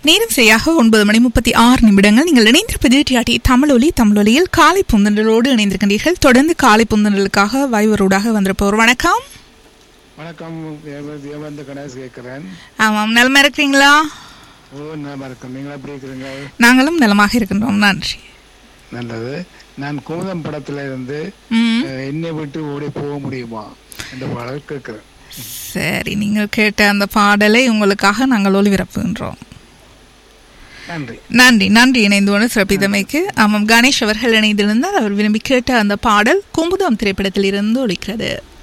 நேரம் சரியாக ஒன்பது மணி முப்பத்தி ஆறு நிமிடங்கள் நீங்கள் இணைந்திருப்பது டிஆர்டி தமிழொலி தமிழொலியில் காலை புந்தண்டலோடு இணைந்திருக்கின்றீர்கள் தொடர்ந்து காலை புந்தண்டலுக்காக வைவரோடாக வந்திருப்பவர் வணக்கம் வணக்கம் தேவ- தேவந்த கணேஷ் கேட்கிறேன் ஆமாம் நலமா இருக்கிறீங்களா ஓ நல்லா இருக்கும் நீங்கள் எப்படி இருக்கிறீங்க நாங்களும் நலமாக இருக்கின்றோம் நன்றி நல்லது நான் குமுதம் படத்துல இருந்து ம் அஹ், என்னை விட்டு ஓடி போக முடியுமா என்ற பாடல் கேட்கிறேன் சரி நீங்கள் கேட்ட அந்த பாடலை உங்களுக்காக நாங்கள் ஒளிபரப்புகின்றோம் நன்றி நன்றி நன்றி இணைந்து கொண்டு சிறப்பித்தமைக்கு ஆமாம் கணேஷ் அவர்கள் இணைந்திருந்தால் அவர் விரும்பி கேட்ட அந்த பாடல் குமுதம் திரைப்படத்தில் இருந்து ஒழிக்கிறது